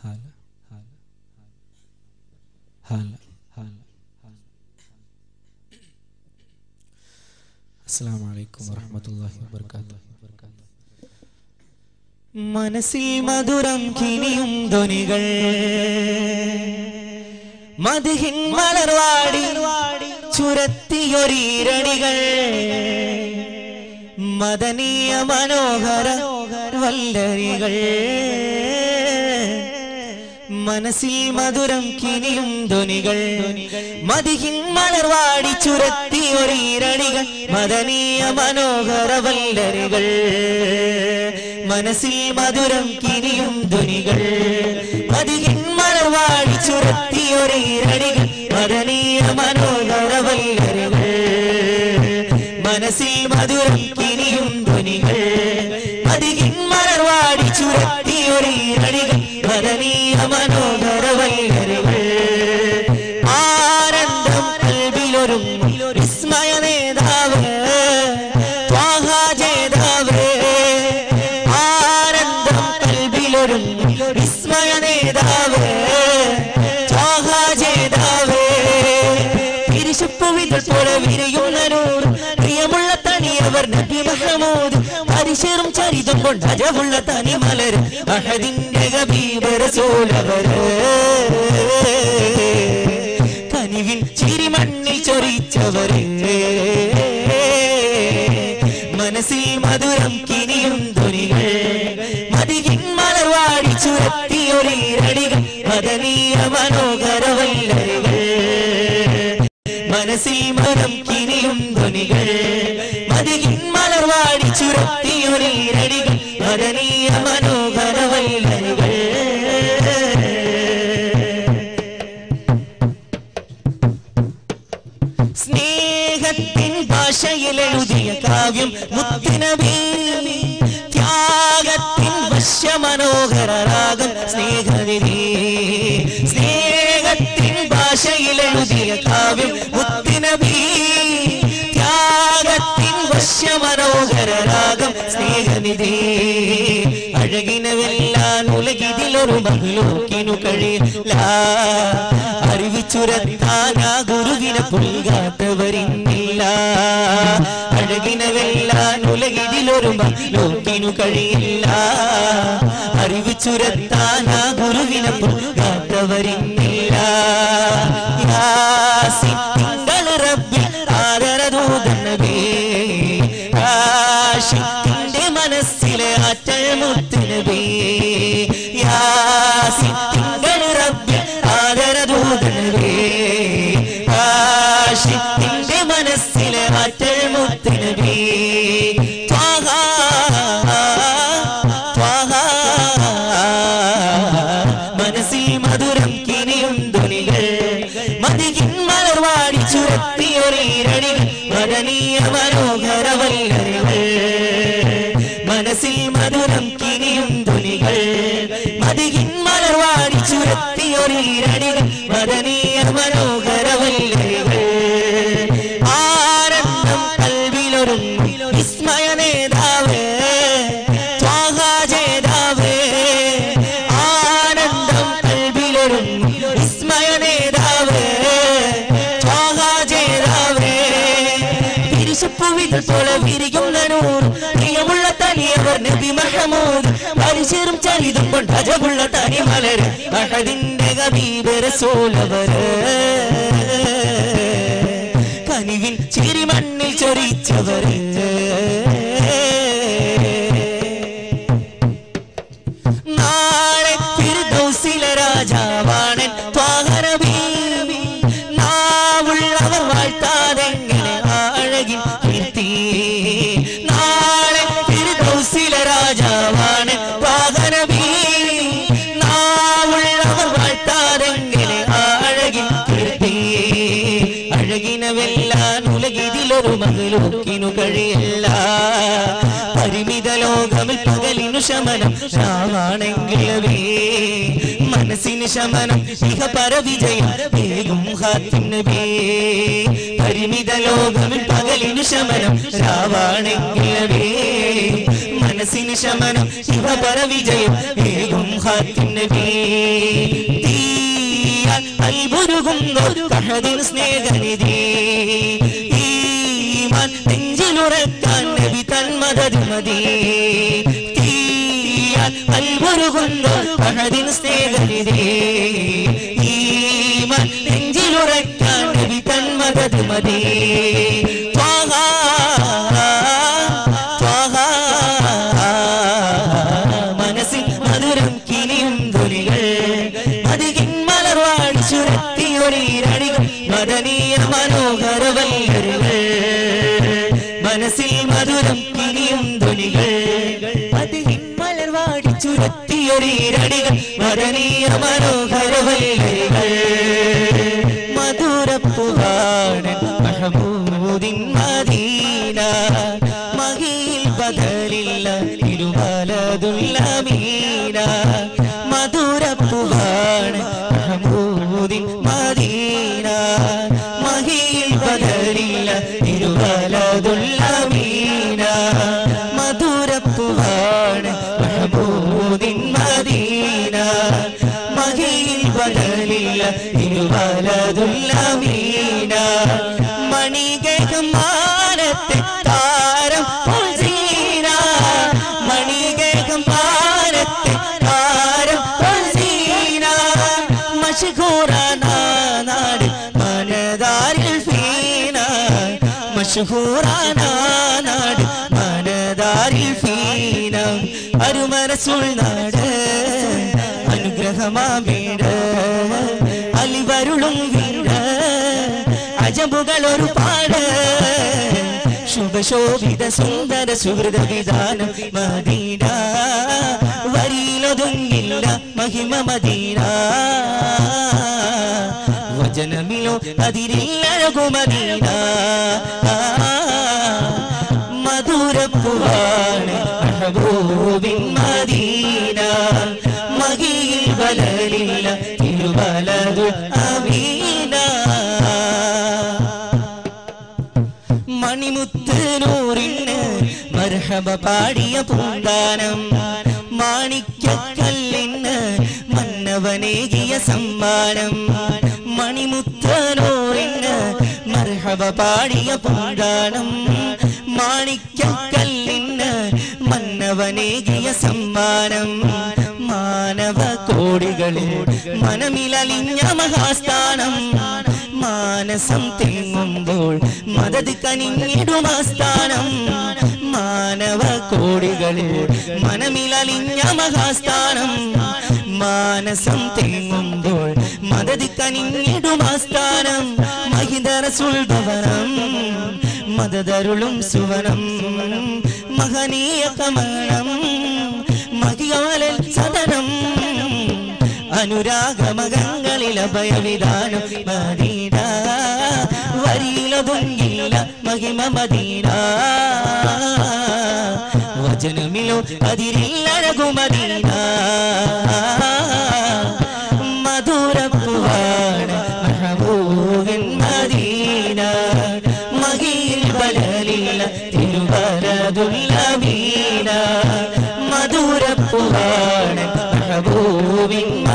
ഹാല ഹാല ഹാല അസ്സാം വലൈക്കും വാഹമത്തല്ലാഹി വാബർക്കാത്തു മനസ്സിൽ മധുരം കിനിയും ധ്വനികൾ മധുഹിൻ മലർവാടി ചുരത്തിയൊരീരണികൾ മദനീയ മനോഹര വല്ലരികൾ മനസ്സിൽ മധുരം കിനിയും ധ്വനികൾ മതിഹിൻ മലർവാടി ചുരത്തി ഒരീരണികൾ മദനീയ മനോഹര വല്ലരികൾ മനസ്സിൽ മധുരം കിനിയും ധ്വനികൾ മതിഹിൻ മലർവാടി ചുരത്തി ഒരീരണികൾ മദനീയ മനോഹര വല്ലരികൾ മനസ്സിൽ മധുരം കിനിയും ധ്വനികൾ മതിഹിൻ മലർവാടി ചുരത്തി ഒരീരണികൾ മദനീയ മനോഹര വല്ലരികൾ ആനന്ദം കൽവിലൊരും വിസ്മയ നേതാവ് ത്വാഹ ജേതാവ് ആനന്ദം കൽവിലൊരും വിസ്മയ നേതാവ് ത്വാഹ ജേതാവ് തിരിശുപ്പു വിതൽ പോലെ വിരയുന്ന നൂറ് പ്രിയമുള്ള തനിയവർ നബി മഹമൂദ് പരിശേറും ചരിതം കൊണ്ട് അജവുള്ള തനി മലര് അഹദിന്റെ ഗബീബരസോലവര് കനിവിൻ ചിരിമണ്ണിൽ ചൊരിച്ചവര് മനസ്സിൽ മധുരം കിനിയും ധ്വനികൾ മതികിൻ മലർവാടി ചുരത്തിയൊരീരടികൾ മദനീയ മനോഹര വല്ലരികൾ മനസ്സിൽ മരം കിനിയും ധ്വനികൾ മതികിൻ മലർവാടി ചുരത്തിയൊരീരടികൾ മദനീയ മനോഹര വല്ലരികൾ സ്നേഹത്തിൻ ഭാഷയിൽ എഴുതിയ കാവ്യം മുത്തിനബി ത്യാഗത്തിൻ വശ്യമനോഹര രാഗം സ്നേഹനിധി സ്നേഹത്തിൻ ഭാഷയിൽ എഴുതിയ കാവ്യം മുത്തിനബി ത്യാഗത്തിൻ വശ്യമനോഹര രാഗം സ്നേഹനിധി അഴകിനെ വെല്ലാൻ ഉലകിതിലൊരു മകളോക്കിനു കഴിയില്ല അറിവിച്ചുരത്താൻ ആ ഗുരുവിനെ പുൽകാത്തവരിന്നില്ല അഴകിനെ വെല്ലാൻ ഉലകിതിലൊരു മകളോക്കിനു കഴിയില്ല അറിവിച്ചുരത്താൻ ആ ഗുരുവിനെ പുൽകാത്തവരിന്നില്ല യാസിൻ തിങ്കൾ റബ്ബിൽ ആദരദൂതൻ നബി ആഷിഖിന്റെ മനസ്സിലെ ആറ്റൽ മുത്തുനബി യാസിൻ തിങ്കൾ റബ്ബിൽ ആദരദൂതൻ നബി ആഷിഖിന്റെ മനസ്സിലെ ആറ്റൽ മുത്തുനബി ത്വാഹ ത്വാഹ മനസ്സിൽ മധുരം കിനിയും ധ്വനികൾ മതികിൻ മലർവാടി ചുരത്തിയൊരീരണികൾ മദനീയ മനോഹര വല്ലരികൾ മനസ്സിൽ മധുരം കിനിയും ധ്വനികൾ മതികിൻ മലർവാടി ചുരത്തിയൊരീരണികൾ മദനീയ മനോഹര വല്ലരികൾ ആനന്ദം കൽവിലൊരും വിസ്മയ നേതാവ് ത്വാഹ ജേതാവ് ആനന്ദം കൽവിലൊരും വിസ്മയ നേതാവ് ത്വാഹ ജേതാവ് തിരിശപ്പുവിതൽ പോലെ വിരിയുന്ന നൂറ് പ്രിയമുള്ള തനിയവർ നബി മഹമൂദ് പരിചേറും ചരിതം കൊണ്ട് അജമുള്ള തനി മലര് അഹദിന്റെ ഗബീബരസോലവര് കനിവിൻ ചിരിമണ്ണിൽ ചൊരിച്ചവര് നാളെ ഫിർദൗസിലെ രാജാവാണൻ ത്വാഹനബി നാവുള്ളവർ വാഴ്ത്താതെങ്ങനെ അഴകിൻ കീർത്തി നാളെ ഫിർദൗസിലെ രാജാവാണൻ ത്വാഹനബി നാവുള്ളവർ വാഴ്ത്താതെങ്ങനെ അഴകിൻ കീർത്തി അഴകിനെ വെല്ലാൻ ഉലകിതിലൊരു മകളോക്കിനു കഴിയില്ല പരിമിത ലോകമിൽ പകലിനു ശമനം രാവാണെങ്കിലവേ മനസ്സിന് ശമനം ഇഹ പരവിജയം വേഗം ഹാത്തിനബേ പരിമിത ലോകമിൽ പകലിനു ശമനം രാവാണെങ്കിലവേ മനസ്സിന് ശമനം ശിവപര വിജയം ഏകും ഹാത്തിൻ നബി തീയാൽ അൽബുരുകുന്നു കഹദിൻ സ്നേഹനിധി ഈമാൻ നെഞ്ചിലുറക്കാൻ നബി തൻ മദത് മതി തീയാൽ അൽബുരുകുന്നു കഹദിൻ സ്നേഹനിധി ഈമാൻ നെഞ്ചിലുറക്കാൻ നബി തൻ മദത് മതി ത്വാഹ ത്വാഹ മനസ്സിൽ മധുരം കിനിയും ധ്വനികൾ അതികിൻ മലർവാടി ചുരത്തിയൊരീരണികൾ മദനീയ മനോഹര വല്ലരുകൾ മനസ്സിൽ മധുരം കിനിയും ധ്വനികൾ അതികിൻ മലർവാടി ചുരത്തിയൊരീരണികൾ മദനീയ മനോഹര വല്ലരുകൾ മധുരപ്പുകാണൻ മഹമൂദിൻ മദീന മഹിയിൽ ബദലില്ല തിരുമലതുല്ലമീന മധുരപ്പുകാണൻ മഹമൂദിൻ മദീന മഹിയിൽ ബദലില്ല തിരുമലതുല്ലമീന മധുരപ്പുകാണൻ മഹമൂദിൻ മദീന മഹിയിൽ ബദലില്ല തിരുവലതുല്ലമീന മണികേകം മാനത്തെ താരം പൊൽസീന മണികേകം മാനത്തെ താരം പൊൽസീന മഷഹൂറാന നാട് മനതാരിൽ ഫീന മഷഹൂറാന നാട് മനതാരിൽ ഫീന അരുമരസുൾ നാട് അനുഗ്രഹമാമീട് അലിവരുളും വീട് അജബുകൾ ഒരുപാട് ശുഭശോഭിത സുന്ദര സുഹൃത വിധാനം മദീന വരിയിലൊതുങ്ങില്ല മഹിമ മദീന വചനമിലോ അതിരില്ലഴകു മദീന മധുരപ്പുവാണ് മെഹബൂബിൻ മദീന മഹിയിൽ വലലില്ല തിരുവലതു അമീന മണിമുത്ത് നൂറിന് മർഹബ പാടിയ പൂന്താനം മാണിക്കല്ലിന് മന്നവനേകിയ സമ്മാനം മണിമുത്ത് നൂറിന് മർഹബ പാടിയ പൂന്താനം മാണിക്കല്ലിന് മന്നവനേകിയ സമ്മാനം മാനവ കോടികളിൽ മനമിലലിഞ്ഞ മഹാസ്ഥാനം മാനസം തിങ്ങുമ്പോൾ മദത് കനിഞ്ഞിടുമാസ്ഥാനം മാനവ കോടികളിൽ മനമിലലിഞ്ഞ മഹാസ്ഥാനം മാനസം തിങ്ങുമ്പോൾ മദത് കനിഞ്ഞിടുമാസ്ഥാനം മഹിതര സുൽഭവനം മദതരുളും സുവനം മഹനീയ കമണം മഹിയാലൽ സദനം അനുരാഗമകങ്ങളിൽ അഭയവിധാനം മദീന വരിയിലൊതുങ്ങില്ല മഹിമ മദീന വചനമിലോ അതിരില്ലഴകു മദീന മധുരപ്പുവാണ് മഹബൂബിൻ മദീന മഹിയിൽ ബലലില്ല തിരുവരതുല്ലമീന മധുരപ്പുവാണ് മഹബൂബിൻ